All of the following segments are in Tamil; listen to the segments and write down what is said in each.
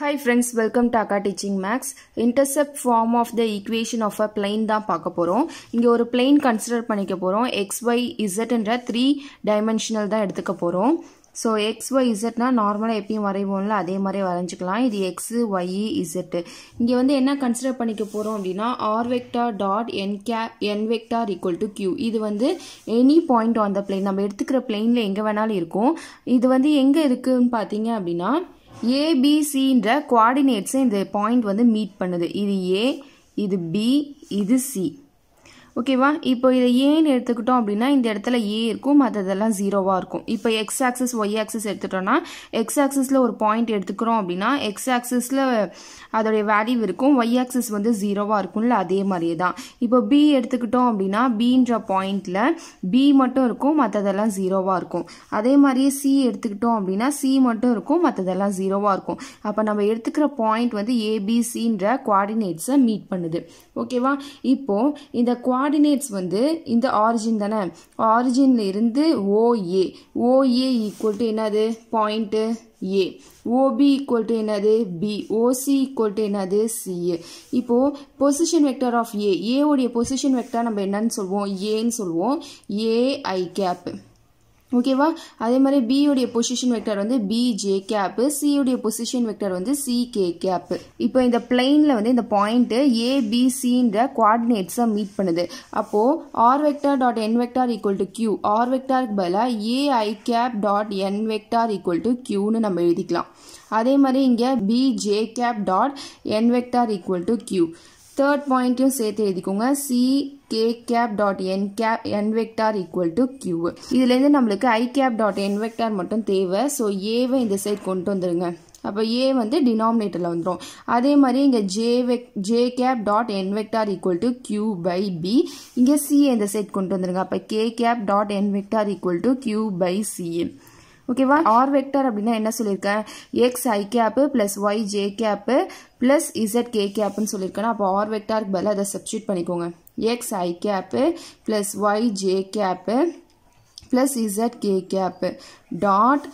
Hi friends, welcome to Akka Teaching Max. Intercept form of the equation of a plane தான் பார்க்க போகிறோம் இங்கே ஒரு plane கன்சிடர் பண்ணிக்க போகிறோம் எக்ஸ் ஒய் இசட்ன்ற த்ரீ டைமென்ஷனல் தான் எடுத்துக்க போகிறோம் ஸோ எக்ஸ் ஒய் இசட்னா நார்மலாக எப்பயும் வரைவோம்ல அதே மாதிரி வரைஞ்சிக்கலாம் இது எக்ஸு ஒய் இசட்டு இங்கே வந்து என்ன கன்சிடர் பண்ணிக்க போகிறோம் அப்படின்னா r vector dot n k n vector equal to q இது வந்து any point on the plane நம்ம எடுத்துக்கிற பிளேனில் எங்கே வேணாலும் இருக்கும் இது வந்து எங்கே இருக்குன்னு பார்த்தீங்க அப்படின்னா ஏபிசின்ற குவாடினேட்ஸை இந்த பாயிண்ட் வந்து மீட் பண்ணுது இது ஏ இது பி இது சி ஓகேவா இப்போ இதை ஏன்னு எடுத்துக்கிட்டோம் அப்படின்னா இந்த இடத்துல ஏ இருக்கும் மற்றதெல்லாம் ஜீரோவாக இருக்கும் இப்போ எக்ஸ் ஆக்சிஸ் ஒய் ஆக்சிஸ் எடுத்துட்டோம்னா எக்ஸ் ஆக்சிஸில் ஒரு பாயிண்ட் எடுத்துக்கிறோம் அப்படின்னா எக்ஸ் ஆக்சிஸில் அதோடைய வேல்யூ இருக்கும் ஒய் ஆக்சிஸ் வந்து ஜீரோவாக இருக்கும்ல அதே மாதிரியே தான் இப்போ பி எடுத்துக்கிட்டோம் அப்படின்னா பின்ற பாயிண்டில் பி மட்டும் இருக்கும் மற்றதெல்லாம் ஜீரோவாக இருக்கும் அதே மாதிரியே சி எடுத்துக்கிட்டோம் அப்படின்னா சி மட்டும் இருக்கும் மற்றதெல்லாம் ஜீரோவாக இருக்கும் அப்போ நம்ம எடுத்துக்கிற பாயிண்ட் வந்து ஏபிசின்ற குவாடினேட்ஸை மீட் பண்ணுது ஓகேவா இப்போ இந்த குவாடினேட்ஸ் வந்து இந்த ஆரிஜின் தானே ஆரிஜின்ல இருந்து ஓஏ ஓஏ ஈக்குவல் டு என்னது point A OB equal to என்னது பி ஓசி ஈக்குவல் டு என்னது சி இப்போ பொசிஷன் வெக்டர் ஆஃப் ஏ ஏவுடைய பொசிஷன் வெக்டர் நம்ம என்னன்னு சொல்லுவோம் ஏன்னு சொல்லுவோம் ஏ ஐ கேப் ஓகேவா அதே மாதிரி B உடைய பொசிஷன் வெக்டர் வந்து பி ஜே கேப்பு சி உடைய பொசிஷன் வெக்டர் வந்து சி கே கேப்பு இப்போ இந்த பிளெயினில் வந்து இந்த பாயிண்ட் ஏபிசின்ற குவாடினேட்ஸை மீட் பண்ணுது அப்போது r vector dot n vector equal to q r வெக்டாருக்கு பதிலாக a i cap dot n vector equal to கியூன்னு நம்ம எழுதிக்கலாம் அதே மாதிரி இங்கே b j cap dot n vector equal to q third பாயிண்ட்டையும் சேர்த்து எழுதிக்கோங்க c k cap dot n cap n vector equal to q இதுலேருந்து நம்மளுக்கு i cap dot n vector மட்டும் தேவை ஸோ ஏவை இந்த சைட் கொண்டு வந்துருங்க அப்போ ஏ வந்து டினாமினேட்டரில் வந்துடும் அதே மாதிரி இங்கே j vec j cap dot n vector equal to q by b இங்கே சி இந்த சைட் கொண்டு வந்துருங்க அப்போ k cap dot n vector equal to q by c ஓகேவா ஆர் வெக்டர் அப்படின்னா என்ன சொல்லியிருக்கேன் x i cap plus y j cap plus z k கேப்புன்னு சொல்லியிருக்கேன் அப்போ ஆர் வெக்டாருக்கு பதிலாக அதை சப்ஸ்டியூட் பண்ணிக்கோங்க x i cap plus y j cap plus z k cap dot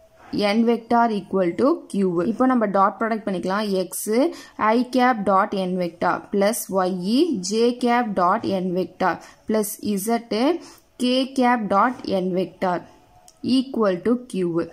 n vector equal to q இப்போ நம்ம டாட் ப்ராடக்ட் பண்ணிக்கலாம் x i cap dot n vector plus y j cap dot n vector plus z k cap dot n vector equal to q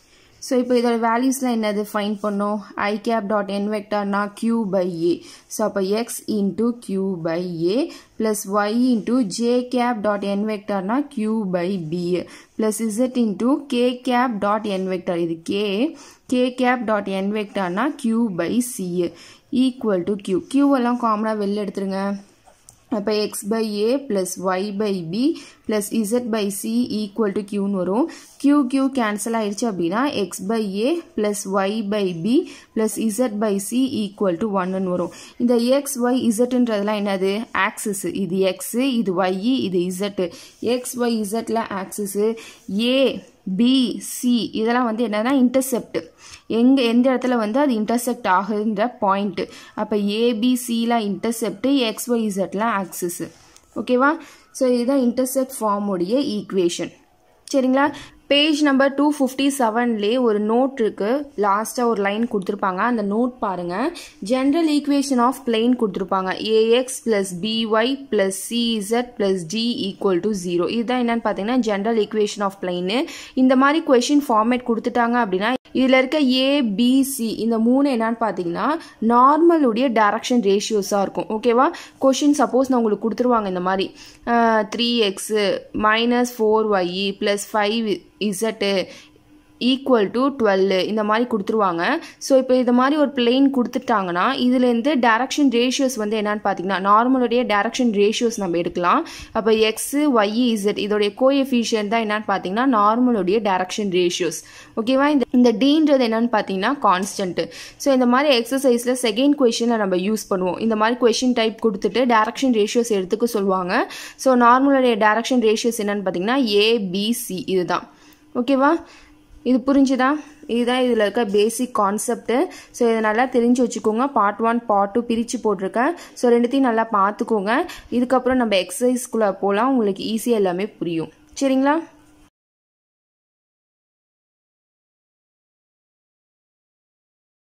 so இப்போ இதோட வேல்யூஸ்லாம் என்னது ஃபைன் பண்ணோம் ஐ கேப் டாட் என் வெக்டார்னா கியூ பை ஏ ஸோ அப்போ x into q by a plus y into j cap dot n வெக்டார்னா q by b plus z into k cap dot n vector இது k k cap dot n வெக்டார்னா q by c equal to q q எல்லாம் காமனாக வெளில எடுத்துருங்க அப்போ x by a plus y by b plus z by c equal to கியூன்னு வரும் கியூ கியூ கேன்சல் ஆயிடுச்சு அப்படின்னா x by a plus y by b plus z by c equal to ஒன்னு வரும் இந்த எக்ஸ் ஒய் இசட்ன்றதுலாம் என்னது ஆக்சிஸ் இது எக்ஸு இது ஒய் இது இசட்டு எக்ஸ் ஒய் இசட்டில் ஆக்சிஸு ஏ பி சி இதெல்லாம் வந்து என்னன்னா இன்டர்செப்ட் எங்கே எந்த இடத்துல வந்து அது இன்டர்செக்ட் ஆகுதுன்ற பாயிண்ட்டு அப்போ ஏபிசியில் இன்டர்செப்ட் எக்ஸ் ஒய் இசட்ல ஆக்சிஸ் ஓகேவா ஸோ இதுதான் இன்டர்செக்ட் ஃபார்முடைய ஈக்குவேஷன் சரிங்களா பேஜ் நம்பர் டூ ஃபிஃப்டி செவன்லே ஒரு நோட் இருக்கு லாஸ்ட்டாக ஒரு லைன் கொடுத்துருப்பாங்க அந்த நோட் பாருங்க ஜென்ரல் ஈக்குவேஷன் ஆஃப் பிளெயின் கொடுத்துருப்பாங்க ஏஎக்ஸ் பிளஸ் பிஒய் பிளஸ் சிஇசட் plus d equal to zero இதுதான் என்னன்னு பார்த்தீங்கன்னா ஜென்ரல் ஈக்குவேஷன் ஆஃப் பிளெயின் இந்த மாதிரி கொஷின் ஃபார்மேட் கொடுத்துட்டாங்க அப்படின்னா இதில் இருக்க ஏபிசி இந்த மூணு என்னன்னு பார்த்தீங்கன்னா நார்மலுடைய டைரக்ஷன் ரேஷியோஸாக இருக்கும் ஓகேவா கொஷின் சப்போஸ் நான் உங்களுக்கு கொடுத்துருவாங்க இந்த மாதிரி three x minus four y plus five z equal to twelve இந்த மாதிரி கொடுத்துருவாங்க ஸோ இப்போ இந்த மாதிரி ஒரு பிளெயின் கொடுத்துட்டாங்கன்னா இதுலேருந்து டேரக்ஷன் ரேஷியோஸ் வந்து என்னன்னு பார்த்தீங்கன்னா நார்மலுடைய டேரக்ஷன் ரேஷியோஸ் நம்ம எடுக்கலாம் அப்போ எக்ஸு ஒய் இசட் இதோடைய கோஎஃபிஷியன்ட் தான் என்னன்னு பார்த்தீங்கன்னா நார்மலுடைய டேரக்ஷன் ரேஷியோஸ் ஓகேவா இந்த இந்த டீன்றது என்னன்னு பார்த்தீங்கன்னா கான்ஸ்டன்ட் ஸோ இந்த மாதிரி எக்ஸசைஸில் செகண்ட் கொஷனில் நம்ம யூஸ் பண்ணுவோம் இந்த மாதிரி கொஷின் டைப் கொடுத்துட்டு டேரக்ஷன் ரேஷியோஸ் எடுத்துக்க சொல்லுவாங்க ஸோ நார்மலுடைய டேரக்ஷன் ரேஷியோஸ் என்னன்னு பார்த்தீங்கன்னா ஏபிசி இதுதான் ஓகேவா இது புரிஞ்சுதா இதுதான் இதில் இருக்க பேசிக் கான்செப்ட்டு ஸோ இதை நல்லா தெரிஞ்சு வச்சுக்கோங்க பார்ட் ஒன் பார்ட் டூ பிரித்து போட்டிருக்கேன் ஸோ ரெண்டுத்தையும் நல்லா பார்த்துக்கோங்க இதுக்கப்புறம் நம்ம எக்ஸசைஸ்குள்ளே போகலாம் உங்களுக்கு ஈஸியாக எல்லாமே புரியும் சரிங்களா